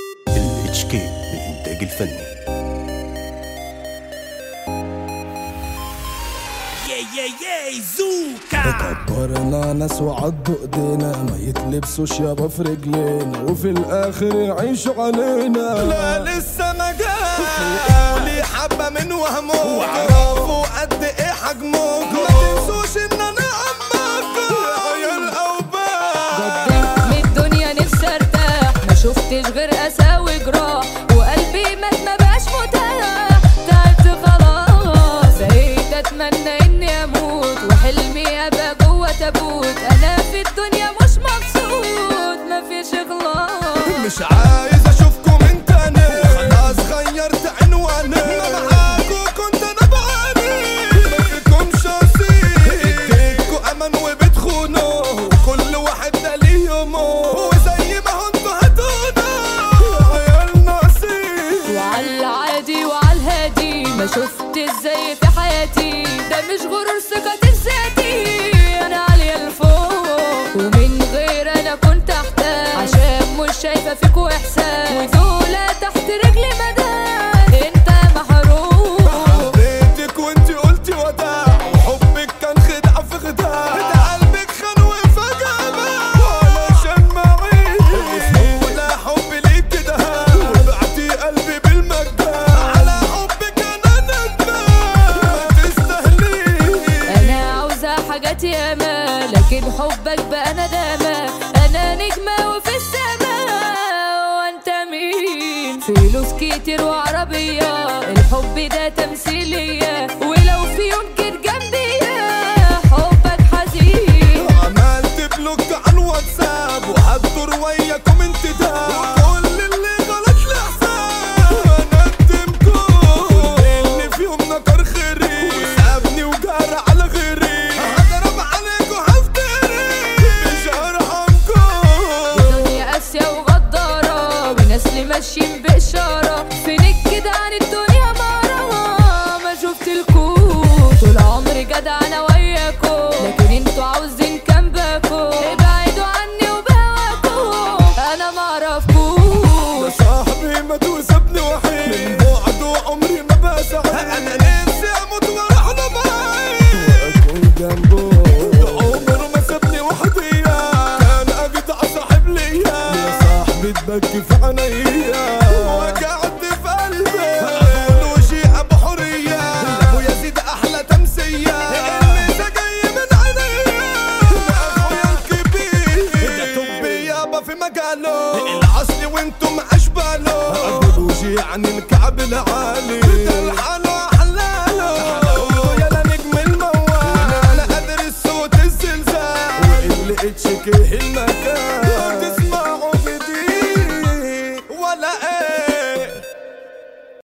الاتش كي الانتاج الفني ياي ياي ياي زوكا كبرنا ناس وعضوا ايدينا ما يتلبسوش يابا في رجلينا وفي الاخر يعيشوا علينا لا لسه ما جاش لي حبة من وهمكم واعرفوا قد ايه حجمكم ما تنسوش ان انا عمكم يا عيال اوباش من الدنيا نفسي ارتاح ما شفتش غير اسى وجراح وقلبي مات ما بقاش متاح تعبت خلاص بقيت اتمنى اني اموت وحلمي ابقى جوه تابوت انا في الدنيا مش مبسوط مفيش اخلاص مش عايز اشوفكم من تاني خلاص غيرت عنواني ما معاكوا كنت انا بعاني ما فيكمش اصيل اديتكوا امان وبتخونوا كل واحد ده ليه يومه وزي ما هو انتوا هتقولوا عيال نصيب وعلى العادي وعلى الهادي ما شفت ازاي في حياتي ده مش غرور ثقتي في ذاتي انا عالية لفوق ومن غير انا كنت احتاج عشان مش شايفة فيكوا احساس ودول تحت رجلي مدام انت محروم حبيتك وانتي قلتي وداع وحبك كان خدعة في خداع ده قلبك خان وفجأة باع علشان معيش هو ده حب ليك كده وبعتي قلبي بالمجان على حبك انا ندمان ما تستاهليش انا عاوزة حاجات ياما لكن حبك بقى ندامة انا نجمة وفي السماء وانت مين فلوس كتير وعربية الحب ده تمثيلية ولو في يوم جيت جنبي حبك حزين عملت بلوك على الواتساب وهدور وياكم انتداب وكل اللي غلط لحساب ندمكم كل اللي فيهم نكر خيري وسابني وجرى على غيري هضرب عليكم هفتري مش هرحمكم الدنيا قاسية وغدارة وناس اللي ماشيين بإشارة فينك كده عن الدنيا مرة ما شفت الكون طول عمري جدع أنا وياكم لكن انتوا عاوزين كام باكو ابعدوا عني وبهواكم أنا معرفكوش ده صاحبي مات وسابني وحيد من بعده عمري ما بقى سعيد انا نفسي اموت واروح له بعيد اكون جنبه عمره ما سابني وحدي كان اجدع صاحب ليا يا صاحبي تبكي في عينيا وجعت في قلبي قولوا شيء ابو حريه ابو يزيد احلى تمسيه الميزه جاي من عينيا اخويا الكبير ده توب يابا في مجاله الاصل وانتم اشباله ابو بوجي عن الكعب العالي